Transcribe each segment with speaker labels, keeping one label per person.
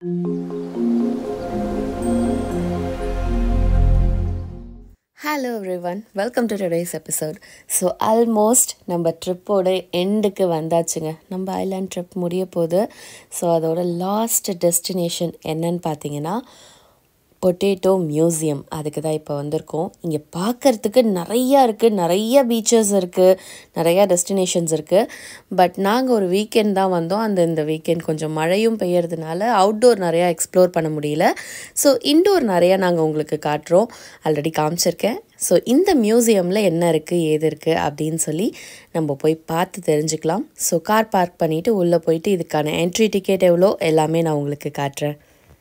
Speaker 1: Hello everyone welcome to today's episode so almost நம்ம ட்ரிப்போட எண்டுக்கு வந்தாச்சுங்க நம்ம ஐலாண்ட் ட்ரிப் முடிய போகுது ஸோ அதோட லாஸ்ட் டெஸ்டினேஷன் என்னன்னு பார்த்தீங்கன்னா பொட்டேட்டோ மியூசியம் அதுக்கு தான் இப்போ வந்திருக்கோம் இங்கே பார்க்கறதுக்கு நிறையா இருக்குது நிறைய பீச்சஸ் இருக்குது நிறையா டெஸ்டினேஷன்ஸ் இருக்குது பட் நாங்கள் ஒரு வீக்கெண்ட் தான் வந்தோம் அந்த இந்த வீக்கெண்ட் கொஞ்சம் மழையும் பெய்யறதுனால அவுட்டோர் நிறையா எக்ஸ்ப்ளோர் பண்ண முடியல ஸோ இன்டோர் நிறையா நாங்கள் உங்களுக்கு காட்டுறோம் ஆல்ரெடி காமிச்சிருக்கேன் ஸோ இந்த மியூசியமில் என்ன இருக்குது ஏது இருக்குது அப்படின்னு சொல்லி நம்ம போய் பார்த்து தெரிஞ்சுக்கலாம் ஸோ கார் பார்க் பண்ணிவிட்டு உள்ளே போயிட்டு இதுக்கான என்ட்ரி டிக்கெட் எவ்வளோ எல்லாமே நான் உங்களுக்கு காட்டுறேன்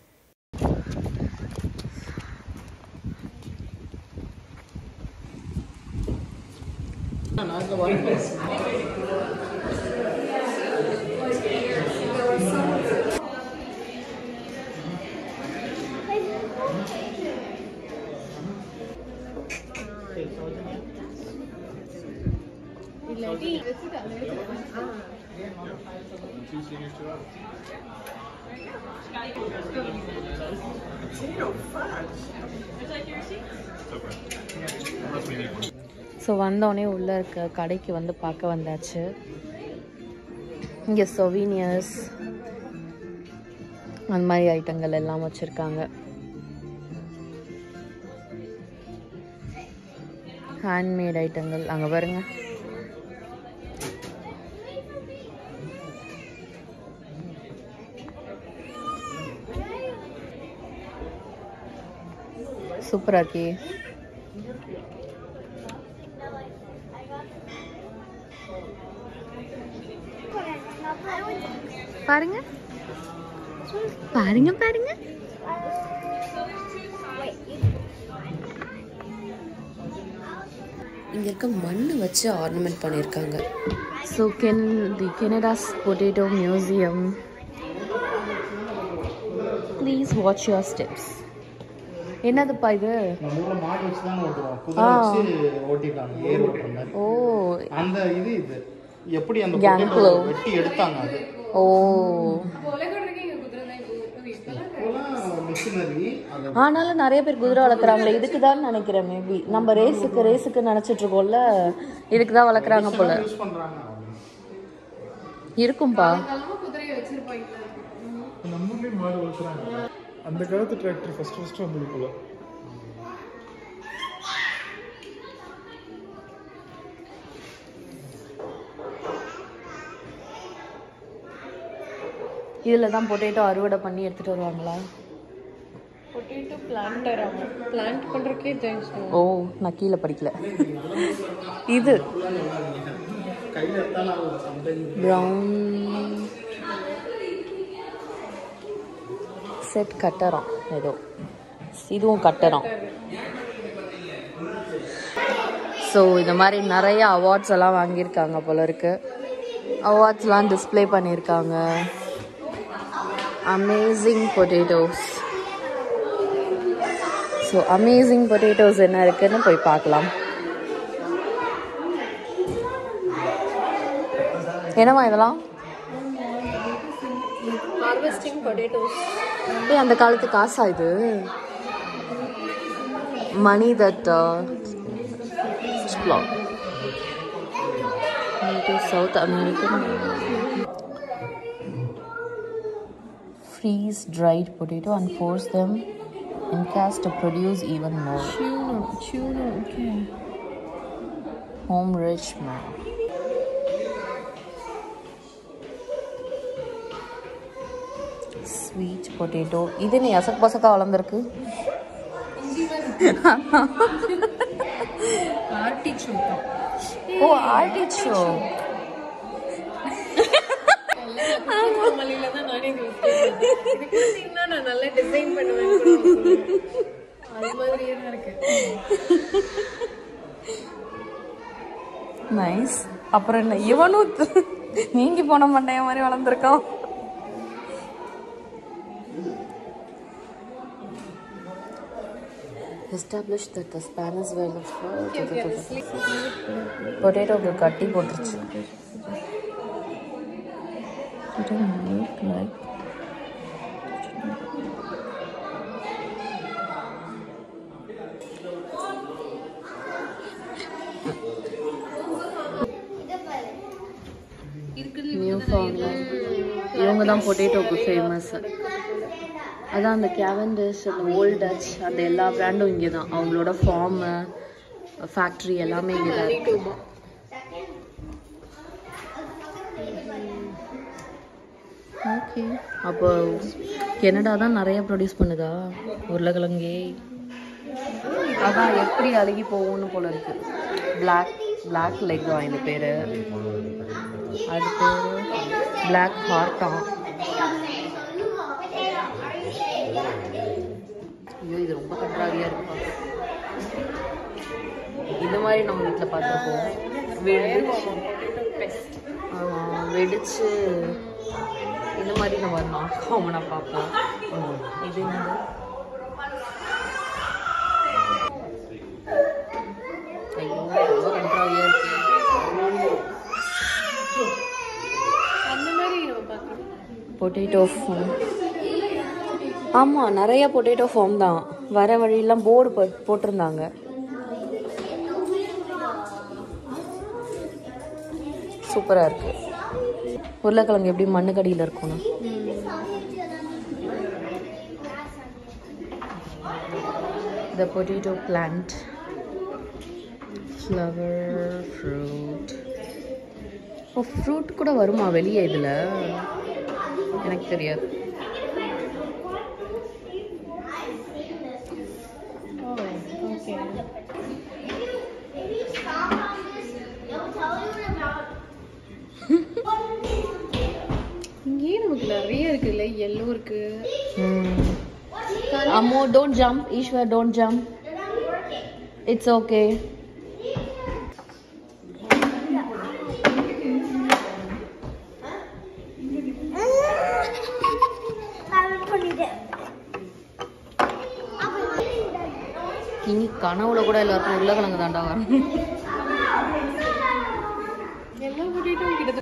Speaker 1: ஸோ வந்தோடனே உள்ளே இருக்க கடைக்கு வந்து பார்க்க வந்தாச்சு இங்கே சொவீனியர்ஸ் அந்த மாதிரி ஐட்டங்கள் எல்லாம் வச்சுருக்காங்க ஹேண்ட்மேட் ஐட்டங்கள் அங்கே பாருங்க சூப்பராக இருக்கே பாருங்க பாருங்க பாருங்க இங்க இருக்க மண்ணு வச்சு ஆர்னமெண்ட் பண்ணியிருக்காங்க so can the Canada's potato museum please watch your steps என்னதுப்பா இது
Speaker 2: நம்ம ஊர்ல மாடு வச்சு தான் ஓட்டுவோம் குதிரை வச்சு ஓட்டிருக்காங்க ஏர் ஓட்டுற மாதிரி
Speaker 1: ஓ
Speaker 2: அந்த இது இது எப்படி அந்த
Speaker 1: Gang
Speaker 2: potato
Speaker 1: plow.
Speaker 2: வெட்டி எடுத்தாங்க அது
Speaker 1: ஓ
Speaker 2: இப்போலாம் மிஷினரி அது
Speaker 1: ஆனாலும் நிறைய பேர் குதிரை வளர்க்குறாங்களே இதுக்கு தான் நினைக்கிறேன் மேபி நம்ம ரேஸுக்கு ரேஸுக்கு நினச்சிட்டு இருக்கோம்ல இதுக்கு தான் வளர்க்குறாங்க போல
Speaker 2: யூஸ் பண்றாங்க
Speaker 1: இருக்கும்பா
Speaker 3: நம்ம ஊர்லயும் மாடு வளர்க்குறாங்க அந்த காலத்து டிராக்டர் ஃபர்ஸ்ட் ஃபர்ஸ்ட் வந்தது போல
Speaker 1: இதில் தான் பொட்டேட்டோ அறுவடை பண்ணி எடுத்துகிட்டு வருவாங்களா
Speaker 4: பொட்டேட்டோ பிளான்டர் ஆகும் பிளான்ட் பண்ணுறக்கே தேங்க்ஸ்
Speaker 1: ஓ நான் கீழே படிக்கல இது
Speaker 2: கையில எடுத்தாலும் அது சம்டைம்
Speaker 1: ப்ரௌன் செட் கட்டரம் ஏதோ இதுவும் கட்டரம் ஸோ இந்த மாதிரி நிறைய அவார்ட்ஸ் எல்லாம் வாங்கியிருக்காங்க போல இருக்கு அவார்ட்ஸ்லாம் டிஸ்ப்ளே பண்ணியிருக்காங்க amazing potatoes so amazing potatoes என்ன இருக்குன்னு போய் பார்க்கலாம் என்னம்மா இதெல்லாம்
Speaker 4: ஹார்வெஸ்டிங் பொட்டேட்டோஸ்
Speaker 1: ஏய் அந்த காலத்து காசா இது money that South American freeze dried potato and force them in cast to produce even more
Speaker 4: டியூனோ டியூனோ okay
Speaker 1: home rich man sweet potato இது நீ எசக் பசக்கா வளர்ந்துருக்கு
Speaker 4: ஆர்டிச்சோக்கா
Speaker 1: ஓ ஆர்டிச்சோ
Speaker 4: மலையில தான் நானே இது இது கொடுத்தீங்கன்னா நான் நல்லா டிசைன் பண்ணுவேன் கூட சொல்லுங்க. அது மாதிரியே தான் இருக்கு
Speaker 1: நைஸ் அப்புறம் என்ன இவனும் து- நீங்கி போன மண்டைய மாதிரி வளர்ந்துருக்கான் established that the Spanish were the பொட்டேட்டோக்கு கட்டி போட்டுருச்சு It doesn't look like தான் பொட்டேட்டோக்கு ஃபேமஸ் அதான் அந்த கேவன்டிஷ் அந்த ஓல்ட் டச் அந்த எல்லா பிராண்டும் இங்கே தான் அவங்களோட ஃபார்மு ஃபேக்ட்ரி எல்லாமே இங்கே தான் இருக்கு ஓகே அப்போ கெனடா தான் நிறைய ப்ரொடியூஸ் பண்ணுதா உருளைக்கிழங்கே அதான் எப்படி அழுகி போகும்னு போல இருக்கு பிளாக் பிளாக் லெக் தான் இந்த பேர் அது பேர் பிளாக் ஹார்ட்டா ஐயோ இது ரொம்ப கன்றாவியாக இருக்குப்பா இந்த மாதிரி நம்ம வீட்டில் பார்த்துருப்போம் வெடிச்சு ஆமாம் வெடிச்சு இந்த மாதிரி நம்ம நான் காமனாக பார்ப்போம் இது என்னது ஐயோ ரொம்ப கன்றாவியாக இருக்கு
Speaker 4: அந்த மாதிரி நம்ம பார்க்கலாம்
Speaker 1: பொட்டேட்டோ ஃபார்ம் ஆமாம் நிறைய பொட்டேட்டோ ஃபார்ம் தான் வர வழியெல்லாம் போர்டு போட்டிருந்தாங்க சூப்பராக இருக்கு உருளைக்கிழங்கு எப்படி மண்ணுக்கடியில் இருக்கும்னா the potato plant flower fruit oh fruit கூட வருமா வெளியே இதில் எனக்கு தெரியாது
Speaker 4: ஓகே இங்கேயே நமக்கு நிறைய இருக்குல்ல எல்லோ இருக்கு
Speaker 1: அம்மோ don't jump Eshwar don't jump it's okay இனி கனவுல கூட எல்லாருக்கும் உருளைக்கிழங்கு தாண்டா வரும்
Speaker 4: எல்லா பொட்டேட்டும் கிட்டத்தட்ட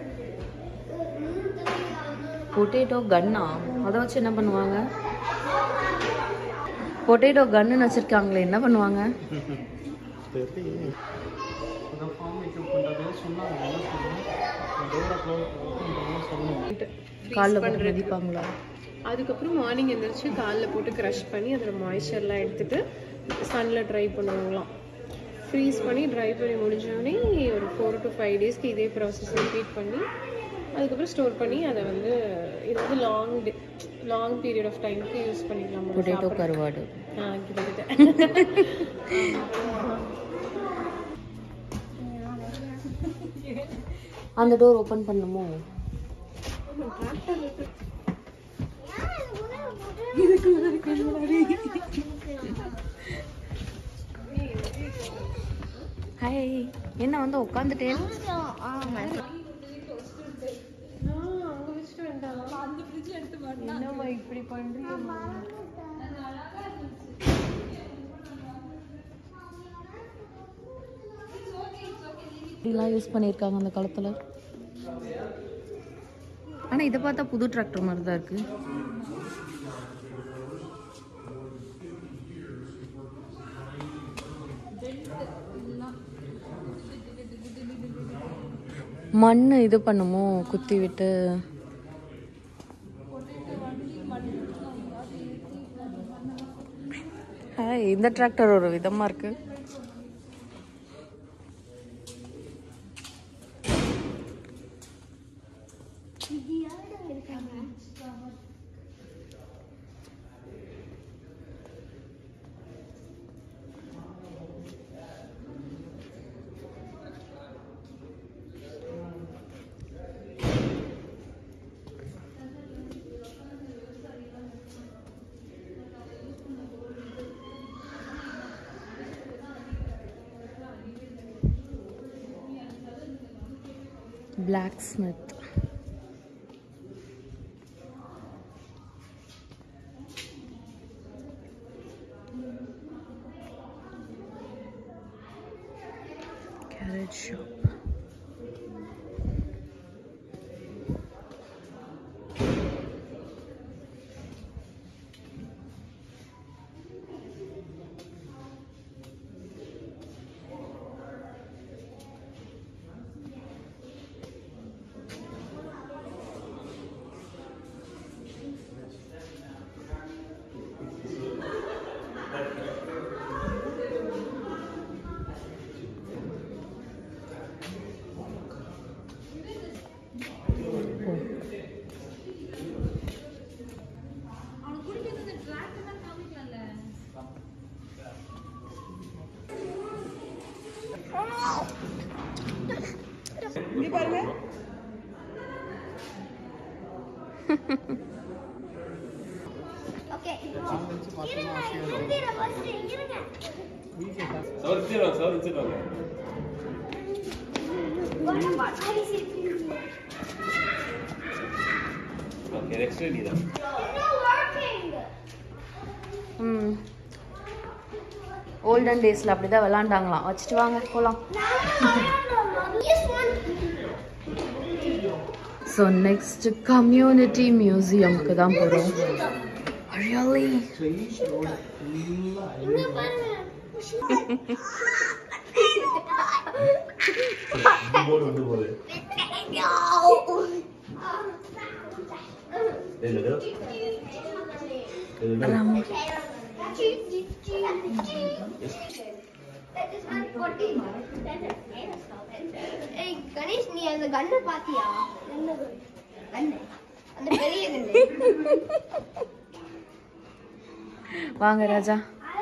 Speaker 1: பொட்டேட்டோ கன்னா அதை வச்சு என்ன பண்ணுவாங்க பொட்டேட்டோ கன்னு வச்சிருக்காங்களே என்ன பண்ணுவாங்க
Speaker 2: தெரியல அதான் ஃபார்ம் மேக்கப் பண்ணுறது சொன்னாங்க என்ன சொன்னாங்க டோரை க்ளோஸ் பண்ணுறதுன்னு சொன்னாங்க
Speaker 1: காலில் போட்டு மிதிப்பாங்களா
Speaker 4: அதுக்கப்புறம் மார்னிங் எந்திரிச்சு காலில் போட்டு க்ரஷ் பண்ணி அதில் மாய்ஸ்சர்லாம் எடுத்துட்டு சன்னில் ட்ரை பண்ணுவாங்களாம் ஃப்ரீஸ் பண்ணி ட்ரை பண்ணி முடிஞ்சோடனே ஒரு ஃபோர் டு ஃபைவ் டேஸ்க்கு இதே ப்ராசஸ் ரிப்பீட் பண்ணி அதுக்கப்புறம் ஸ்டோர் பண்ணி அதை வந்து இது வந்து லாங் லாங் பீரியட் ஆஃப் டைமுக்கு யூஸ் பண்ணிக்கலாம்
Speaker 1: பொட்டேட்டோ கருவாடு
Speaker 4: ஆ கிட்டத்தட்ட
Speaker 1: அந்த டோர் ஓப்பன் பண்ணுமோ ஹாய் என்ன வந்து உட்காந்துட்டே
Speaker 4: என்னம்மா இப்படி பண்றீங்க
Speaker 1: இப்படிலாம் யூஸ் பண்ணியிருக்காங்க அந்த காலத்தில் ஆனால் இதை பார்த்தா புது டிராக்டர் மாதிரி தான் இருக்கு மண் இது பண்ணுமோ குத்தி விட்டு ஹாய் இந்த டிராக்டர் ஒரு விதமா இருக்கு blacksmith carrot shop
Speaker 2: நாலஞ்சு பார்த்தோம்னா ஆசையாக இருக்கும்
Speaker 1: ம் ஓல்டன் டேஸில் அப்படி தான் விளாண்டாங்களாம் வச்சுட்டு வாங்க போகலாம் ஸோ நெக்ஸ்ட் கம்யூனிட்டி மியூசியம்க்கு தான் போகிறோம் Really?
Speaker 5: ஏய், கணேஷ் நீ அந்த கண்ணை பாத்தியா என்ன கண்ணு அந்த பெரிய கண்ணு
Speaker 1: வாங்க ராஜா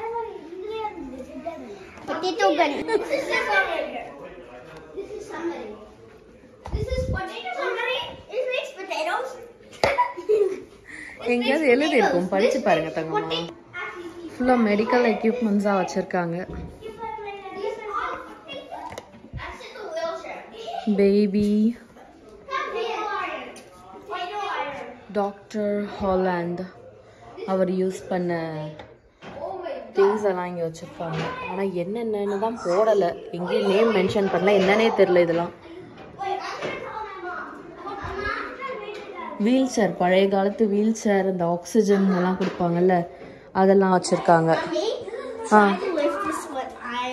Speaker 5: potato gun this is submarine this is submarine this is potato submarine it makes potatoes
Speaker 1: எங்கேயாவது எழுதி இருக்கும் படிச்சு பாருங்க தங்கம்மா ஃபுல்லாக மெடிக்கல் எக்யூப்மெண்ட்ஸாக வச்சுருக்காங்க பேபி டாக்டர் ஹாலாண்ட் அவர் யூஸ் பண்ண திங்ஸ் எல்லாம் இங்கே வச்சுருக்காங்க ஆனால் என்னென்னு தான் போடலை எங்கேயும் நேம் மென்ஷன் பண்ணல என்னன்னே தெரில இதெல்லாம் வீல் சேர் பழைய காலத்து வீல் சேர் இந்த ஆக்சிஜன் எல்லாம் கொடுப்பாங்கல்ல அதெல்லாம் வச்சுருக்காங்க ஆ
Speaker 5: to lift this one I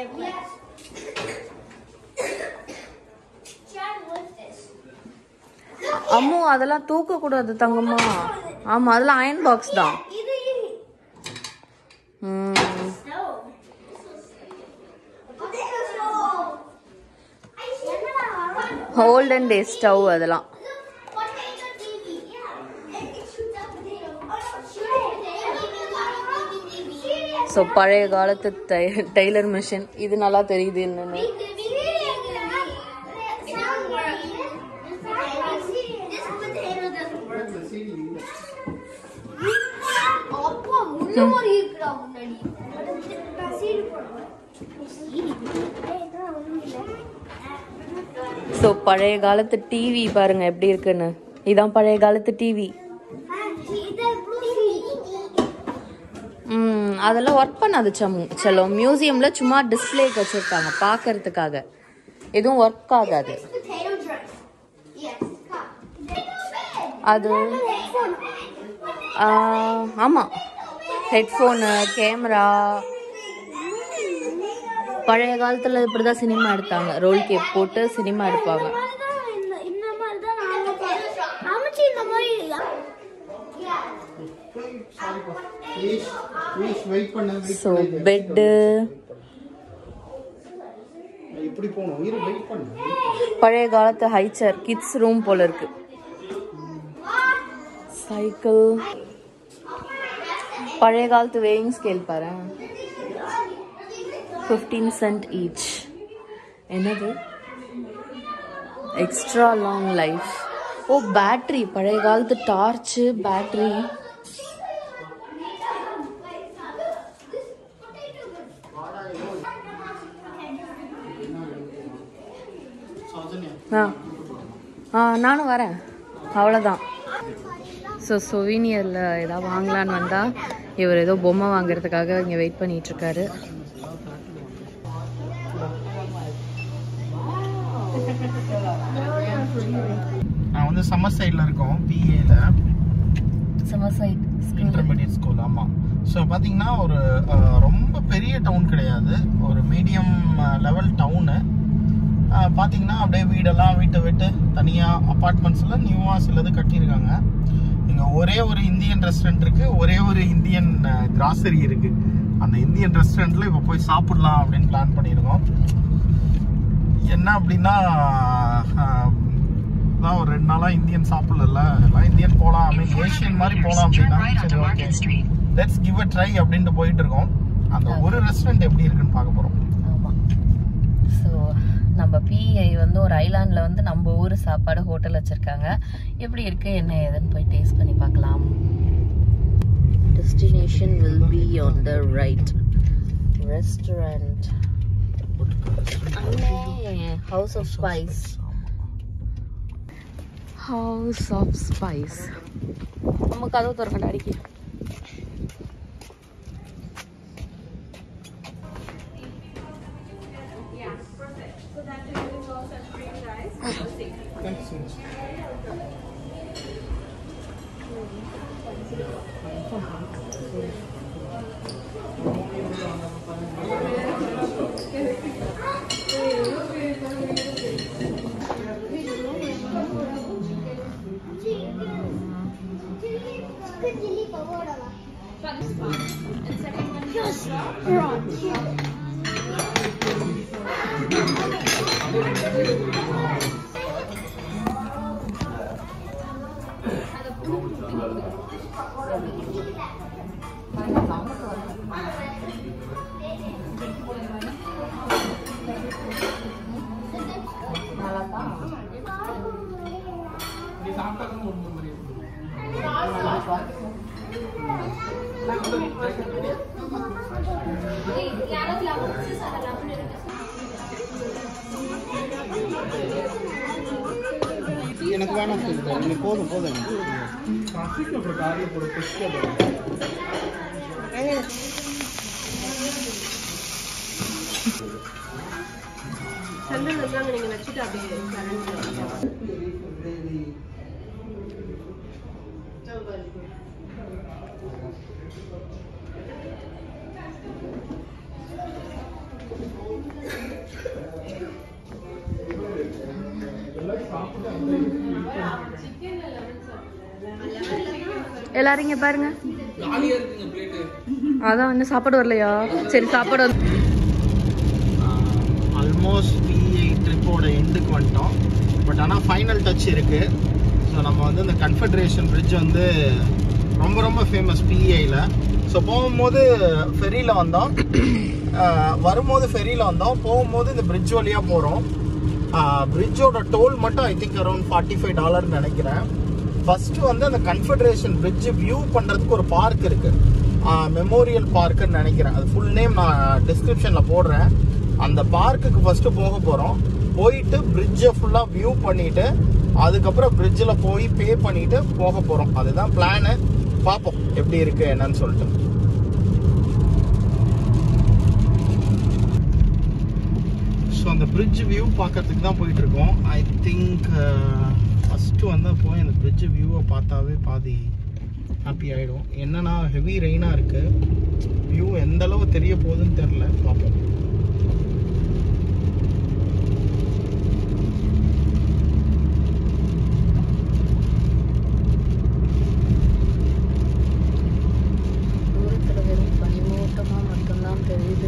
Speaker 5: Try to lift this.
Speaker 1: Ammu அதெல்லாம் தூக்கக்கூடாது தங்கம்மா ஆமாம் அதெல்லாம் அயன் பாக்ஸ் தான்
Speaker 5: இது
Speaker 1: ம்
Speaker 5: stove. Potato stove. என்னடா வரும்?
Speaker 1: ஓல்டன் டே ஸ்டவ் அதெல்லாம்
Speaker 5: Potato TV. Yeah. It, it shoots out potato. Oh no, shoot it. Potato TV. TV.
Speaker 1: So பழைய காலத்து டை டெய்லர் மிஷின் இது நல்லா தெரியுது என்னன்னு ஸோ பழைய காலத்து டிவி பாருங்க எப்படி இருக்குன்னு இதான் பழைய காலத்து டிவி ம் அதெல்லாம் ஒர்க் பண்ணாது சம்மு செல்லோ மியூசியம்ல சும்மா டிஸ்பிளேக்கு வச்சிருக்காங்க பார்க்கறதுக்காக எதுவும் ஒர்க் ஆகாது
Speaker 5: Potato dress. Yes.
Speaker 1: அது ஆ, ஆமா ஹெட்ஃபோனு கேமரா பழைய காலத்துல இப்படிதான் சினிமா எடுத்தாங்க ரோல் கேப் போட்டு சினிமா எடுப்பாங்க
Speaker 5: இந்த மாதிரி தான் அமைச்சு இந்த மாதிரி
Speaker 2: ப்ளீஸ் ப்ளீஸ் வெயிட் பண்ண wait
Speaker 1: ஸோ
Speaker 2: பண்ணு.
Speaker 1: பெட்டு
Speaker 2: இப்படி போகணும் இரு வெயிட் பண்ணு
Speaker 1: பழைய காலத்து ஹைச்சர் கிட்ஸ் ரூம் போல இருக்கு சைக்கிள் பழைய காலத்து வேயிங் ஸ்கேல் பாரு ஃபிஃப்டீன் சென்ட் ஈச் என்னது extra long life oh battery பழைய காலத்து டார்ச்சு பேட்ரி
Speaker 2: சௌஜன்யா
Speaker 1: ஆ ஆ நானும் வரேன் அவ்வளோதான் ஸோ சொவீனியரில் ஏதாவது வாங்கலான்னு வந்தால் இவர் ஏதோ பொம்மை வாங்குறதுக்காக இங்கே வெயிட் பண்ணிட்டு இருக்காரு
Speaker 2: நான் வந்து சம்மர் சைடில் இருக்கோம் பிஏல
Speaker 1: சம்மர் சைட்
Speaker 2: இன்டர்மீடியட் ஸ்கூல் ஆமாம் ஸோ பார்த்தீங்கன்னா ஒரு அஹ், ரொம்ப பெரிய டவுன் கிடையாது ஒரு மீடியம் லெவல் டவுனு பார்த்தீங்கன்னா அப்படியே வீடெல்லாம் வீட்டை விட்டு தனியாக அப்பார்ட்மெண்ட்ஸில் நியூவாக சிலது கட்டியிருக்காங்க இங்கே ஒரே ஒரு இந்தியன் ரெஸ்டாரண்ட் இருக்குது ஒரே ஒரு இந்தியன் கிராசரி இருக்குது அந்த இந்தியன் ரெஸ்டாரண்ட்டில் இப்போ போய் சாப்பிடலாம் அப்படின்னு பிளான் பண்ணியிருக்கோம் என்ன அப்படின்னா ஆஹ், தான் ஒரு ரெண்டு நாளாக இந்தியன் சாப்பிடல எல்லாம் இந்தியன் போகலாம் ஐ மீன் ஏஷியன் மாதிரி போகலாம் அப்படின்னா சரி okay let's give a try அப்படின்ட்டு போயிட்டு இருக்கோம் அந்த ஒரு ரெஸ்டாரண்ட் எப்படி இருக்குன்னு பார்க்க போகிறோம்
Speaker 1: ஆமாம் ஸோ நம்ம பிஐ வந்து ஒரு ஐலாண்டில் வந்து நம்ம ஊர் சாப்பாடு ஹோட்டல் வச்சுருக்காங்க எப்படி இருக்கு என்ன ஏதுன்னு போய் டேஸ்ட் பண்ணி பார்க்கலாம் destination destination will be on the right restaurant house of spice house of spice நம்ம கதவு திறக்கண்டா அடிக்க
Speaker 5: Chili pakoda.
Speaker 2: எனக்கு வேணாம் சொல்லிட்டு எனக்கு போதும் போதும் எனக்கு.
Speaker 3: ട്രാഫിക് അപ്പുറം കാറിൽ പോയി പുഷ്ക
Speaker 4: சந்தல் வந்தாங்க நீங்க வச்சுட்டு அப்படியே கரண்ட்
Speaker 1: எல்லாரும் இங்க பாருங்க அதான் இன்னும் சாப்பாடு வரலையா சரி சாப்பாடு வந்து
Speaker 2: ஆல்மோஸ்ட் பிஐ ட்ரிப்போட எண்டுக்கு வந்துட்டோம் பட் ஆனால் ஃபைனல் டச் இருக்கு ஸோ நம்ம வந்து இந்த கன்ஃபெடரேஷன் பிரிட்ஜ் வந்து ரொம்ப ரொம்ப ஃபேமஸ் பிஐயில் ஸோ போகும்போது ஃபெரியில் வந்தோம் ஆஹ் வரும்போது ஃபெரியில் வந்தோம் போகும்போது இந்த பிரிட்ஜ் வழியாக போகிறோம் பிரிட்ஜோட டோல் மட்டும் I think around forty five டாலர்னு நினைக்கிறேன் ஃபர்ஸ்ட் வந்து அந்த கன்ஃபெடரேஷன் பிரிட்ஜ் வியூ பண்ணுறதுக்கு ஒரு பார்க் இருக்கு மெமோரியல் பார்க்குன்னு நினைக்கிறேன் அது ஃபுல் நேம் நான் டிஸ்கிரிப்ஷனில் போடுறேன் அந்த பார்க்குக்கு ஃபர்ஸ்ட் போக போகிறோம் போயிட்டு பிரிட்ஜை ஃபுல்லாக வியூ பண்ணிட்டு அதுக்கப்புறம் பிரிட்ஜில் போய் பே பண்ணிட்டு போக போகிறோம் அதுதான் பிளானு பார்ப்போம் எப்படி இருக்கு என்னன்னு சொல்லிட்டு ஸோ அந்த பிரிட்ஜ் வியூ பார்க்கறதுக்கு தான் போயிட்டு இருக்கோம் ஐ திங்க் ஃபஸ்ட்டு வந்து போய் அந்த பிரிட்ஜ் வியூவை பார்த்தாவே பாதி ஹாப்பி ஆகிடும் என்னன்னா ஹெவி ரெயினாக இருக்கு வியூ எந்த அளவு தெரிய போகுதுன்னு தெரில பார்ப்போம்
Speaker 1: தூரத்துல வெறும் பனிமூட்டமா மட்டும்தான் தெரியுது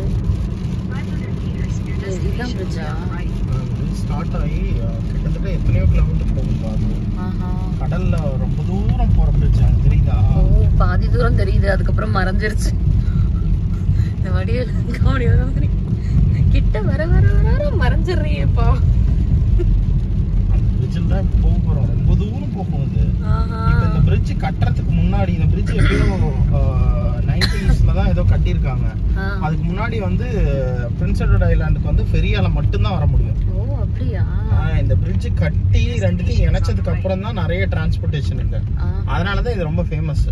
Speaker 1: ஏய், இதுதான் பிரிட்ஜா
Speaker 2: ஸ்டார்ட் ஆகி அஹ், கிட்டத்தட்ட எத்தனையோ கிலோமீட்டர் போகும் பாரு
Speaker 1: ஆஹா
Speaker 2: கடல்ல ரொம்ப தூரம் போற பிரிட்ஜ் அங்க தெரியுதா
Speaker 1: ஓ பாதி தூரம் தெரியுது அதுக்கப்புறம் மறைஞ்சிருச்சு இந்த வடிவில் கவனி வர மாதிரி கிட்ட வர வர வர வர மறைஞ்சிடுறியேப்பா
Speaker 2: அந்த பிரிட்ஜில் தான் இப்போ போக போறோம் ரொம்ப தூரம் போகும் இது
Speaker 1: ஆஹா
Speaker 2: இப்ப இந்த பிரிட்ஜ் கட்டுறதுக்கு முன்னாடி இந்த பிரிட்ஜ் எப்படியோ நைன்டிஸ்ல தான் ஏதோ கட்டியிருக்காங்க
Speaker 1: ஆ.
Speaker 2: அதுக்கு முன்னாடி வந்து பிரின்ஸ் எட்வர்ட் ஐலாண்டுக்கு வந்து ஃபெரியால மட்டும்தான் வர முடியும்
Speaker 1: ஓ அப்படியா
Speaker 2: ஆஹ் இந்த பிரிட்ஜ் கட்டி ரெண்டுத்தையும் இணைச்சதுக்கு அப்புறம் தான் நிறைய டிரான்ஸ்போர்ட்டேஷன் இங்க
Speaker 1: ஆ.
Speaker 2: அதனால தான் இது ரொம்ப famous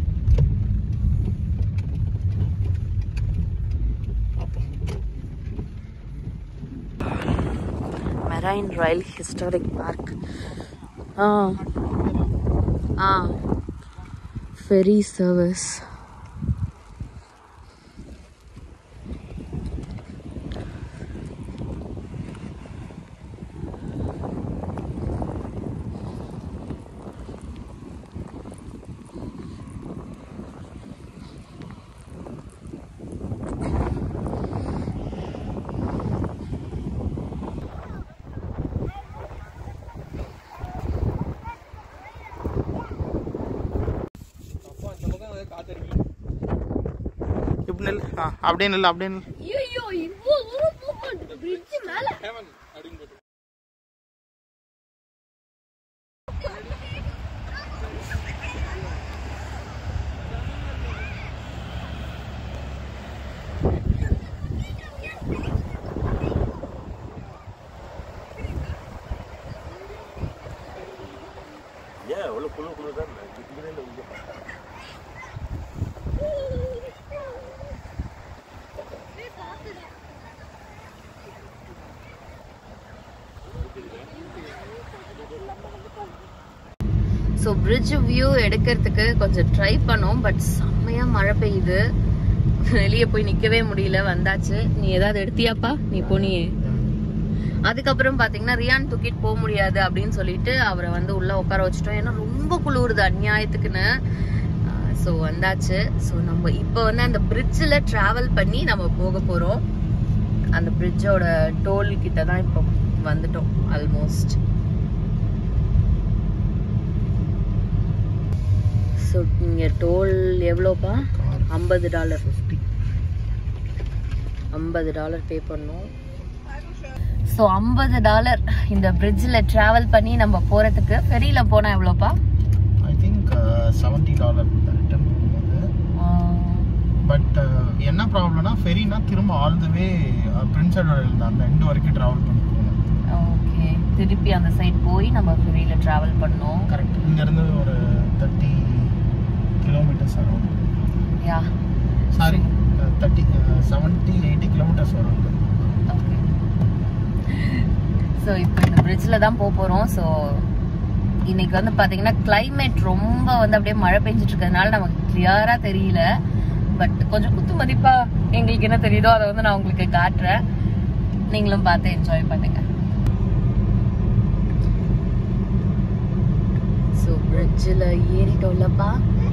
Speaker 1: marine royal historic park ஆ ஆ ஃபெரி சர்வீஸ்
Speaker 2: இப்படி நெல் ஆ அப்படியே நெல் அப்படியே நெல்
Speaker 5: ஐயோ இவ்வளோ தூரம் போக பிரிட்ஜ் மேல
Speaker 1: ஸோ பிரிட்ஜ் வியூ எடுக்கிறதுக்கு கொஞ்சம் ட்ரை பண்ணோம் பட் செம்மையா மழை பெய்யுது வெளியே போய் நிக்கவே முடியல வந்தாச்சு நீ ஏதாவது எடுத்தியாப்பா நீ போனியே அதுக்கப்புறம் பாத்தீங்கன்னா ரியான் தூக்கிட்டு போக முடியாது அப்படின்னு சொல்லிட்டு அவரை வந்து உள்ள உட்கார வச்சுட்டோம் ஏன்னா ரொம்ப குளிருது அநியாயத்துக்குன்னு ஸோ வந்தாச்சு ஸோ நம்ம இப்போ வந்து அந்த பிரிட்ஜில் ட்ராவல் பண்ணி நம்ம போக போகிறோம் அந்த பிரிட்ஜோட டோல் கிட்ட தான் இப்போ வந்துட்டோம் ஆல்மோஸ்ட் ஸோ இங்கே டோல் எவ்வளோப்பா ஐம்பது டாலர் ஐம்பது டாலர் பே பண்ணோம் ஸோ ஐம்பது டாலர் இந்த பிரிட்ஜில் ட்ராவல் பண்ணி நம்ம போகிறதுக்கு ஃபெரியில் போனால் எவ்வளோப்பா
Speaker 2: I think seventy dollar return போகும்போது பட் என்ன ப்ராப்ளம்னா ஃபெரினா திரும்ப all the way Prince Edward அந்த எண்டு வரைக்கும் ட்ராவல் பண்ணி போகணும்
Speaker 1: ஓகே திருப்பி அந்த சைட் போய் நம்ம ஃபெரியில் ட்ராவல் பண்ணோம்
Speaker 2: கரெக்ட் இங்கேருந்து ஒரு தேர்ட்டி கிலோமீட்டர்ஸ் வரும்
Speaker 1: yeah
Speaker 2: sorry thirty seventy eighty kilometres வரும்
Speaker 1: ஓகே ஸோ இப்போ இந்த பிரிட்ஜில் தான் போக போகிறோம் ஸோ இன்னைக்கு வந்து பார்த்தீங்கன்னா climate ரொம்ப வந்து அப்படியே மழை பெஞ்சிட்டு இருக்கிறதுனால நமக்கு கிளியராக தெரியல பட் கொஞ்சம் குத்து மதிப்பா எங்களுக்கு என்ன தெரியுதோ அதை வந்து நான் உங்களுக்கு காட்டுறேன் நீங்களும் பார்த்து என்ஜாய் பண்ணுங்க ஸோ பிரிட்ஜில் ஏறிட்டோம்லப்பா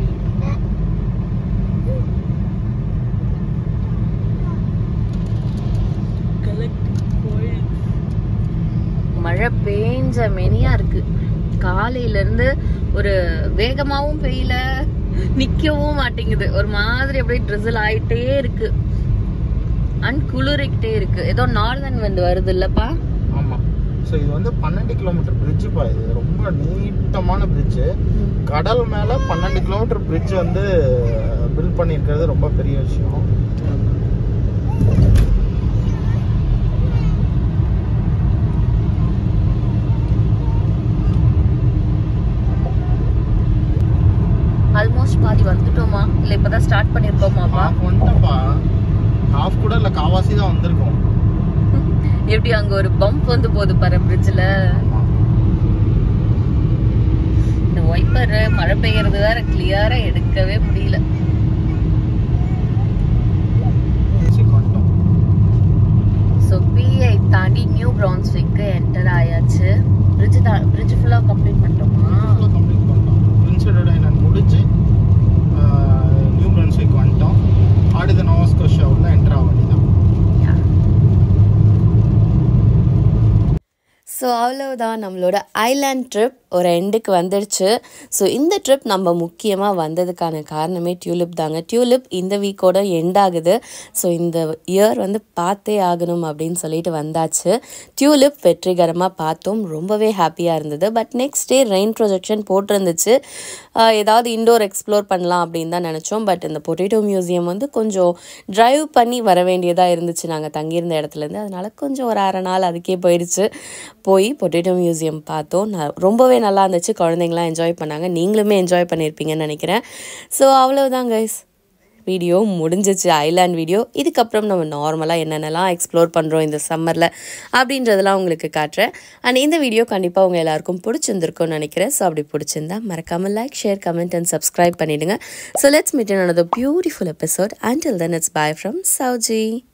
Speaker 1: மழை பேஞ்ச மெனியா இருக்கு காலையில இருந்து ஒரு வேகமாவும் பெய்யல நிக்கவும் மாட்டேங்குது ஒரு மாதிரி அப்படியே ட்ரிசில் ஆயிட்டே இருக்கு அண்ட் குளிரிக்கிட்டே இருக்கு ஏதோ நார்தன் வந்து வருது இல்லப்பா
Speaker 2: ஆமாம் ஸோ இது வந்து பன்னெண்டு கிலோமீட்டர் பிரிட்ஜு பா இது ரொம்ப நீட்டமான பிரிட்ஜு கடல் மேலே பன்னெண்டு கிலோமீட்டர் பிரிட்ஜ் வந்து பில்ட் பண்ணியிருக்கிறது ரொம்ப பெரிய விஷயம்
Speaker 1: ஆல்மோஸ்ட் பாதி வந்துட்டோமா இல்ல இப்பதான் ஸ்டார்ட் பண்ணிருக்கோமாப்பா
Speaker 2: ஹாஃப் வந்துட்டப்பா ஹாஃப் கூட இல்லை காவாசி தான் வந்திருக்கோம்
Speaker 1: எப்படி அங்க ஒரு பம்ப் வந்து போகுது பாரு பிரிட்ஜ்ல இந்த ஒய்ப்பர் மழை பெய்யறது வேற கிளியரா எடுக்கவே முடியல
Speaker 2: பேசிக் வந்துட்டோம்
Speaker 1: ஸோ பிஐ தாண்டி நியூ ப்ரௌன்ஸ்விக்கு என்டர் ஆயாச்சு பிரிட்ஜ் தான் பிரிட்ஜ் ஃபுல்லாக கம்ப்ளீட் பண்ணிட்டோமா
Speaker 2: கம்ப்ளீட் பண்ணிட்டோம் பிரின்சடோட நான் முடிச்சு நியூ பிரன்ஸ்விக் வந்துட்டோம் அடுத்த நோவாஸ்கோஷா உள்ள என்ட்ரு ஆக வேண்டியதான்
Speaker 1: ஸோ அவ்வளவுதான் நம்மளோட ஐலாண்ட் ட்ரிப் ஒரு எண்டுக்கு வந்துடுச்சு ஸோ இந்த ட்ரிப் நம்ம முக்கியமாக வந்ததுக்கான காரணமே டியூலிப் தாங்க டியூலிப் இந்த வீக்கோட எண்ட் ஆகுது ஸோ இந்த இயர் வந்து பார்த்தே ஆகணும் அப்படின்னு சொல்லிட்டு வந்தாச்சு டியூலிப் வெற்றிகரமாக பார்த்தோம் ரொம்பவே ஹாப்பியாக இருந்தது but next day rain projection போட்டிருந்துச்சு ஆஹ் ஏதாவது இண்டோர் எக்ஸ்ப்ளோர் பண்ணலாம் அப்படின்னு தான் நினச்சோம் பட் இந்த பொட்டேட்டோ மியூசியம் வந்து கொஞ்சம் டிரைவ் பண்ணி வர வேண்டியதாக இருந்துச்சு நாங்கள் தங்கியிருந்த இடத்துலேருந்து அதனால கொஞ்சம் ஒரு அரை நாள் அதுக்கே போயிடுச்சு போய் பொட்டேட்டோ மியூசியம் பார்த்தோம் ந- ரொம்பவே நல்லா இருந்துச்சு குழந்தைங்களாம் என்ஜாய் பண்ணாங்க நீங்களுமே என்ஜாய் பண்ணியிருப்பீங்கன்னு நினைக்கிறேன் ஸோ அவ்வளவுதான் கைஸ் வீடியோ முடிஞ்சிச்சு ஐலாண்ட் வீடியோ இதுக்கப்புறம் நம்ம நார்மலாக என்னென்னலாம் எக்ஸ்ப்ளோர் பண்ணுறோம் இந்த சம்மரில் அப்படின்றதெல்லாம் உங்களுக்கு காட்டுறேன் அண்ட் இந்த வீடியோ கண்டிப்பாக உங்கள் எல்லாருக்கும் பிடிச்சிருந்துருக்கும்னு நினைக்கிறேன் ஸோ அப்படி பிடிச்சிருந்தா மறக்காமல் like share comment and subscribe பண்ணிடுங்க so let's meet another beautiful episode until then it's bye from சவுஜி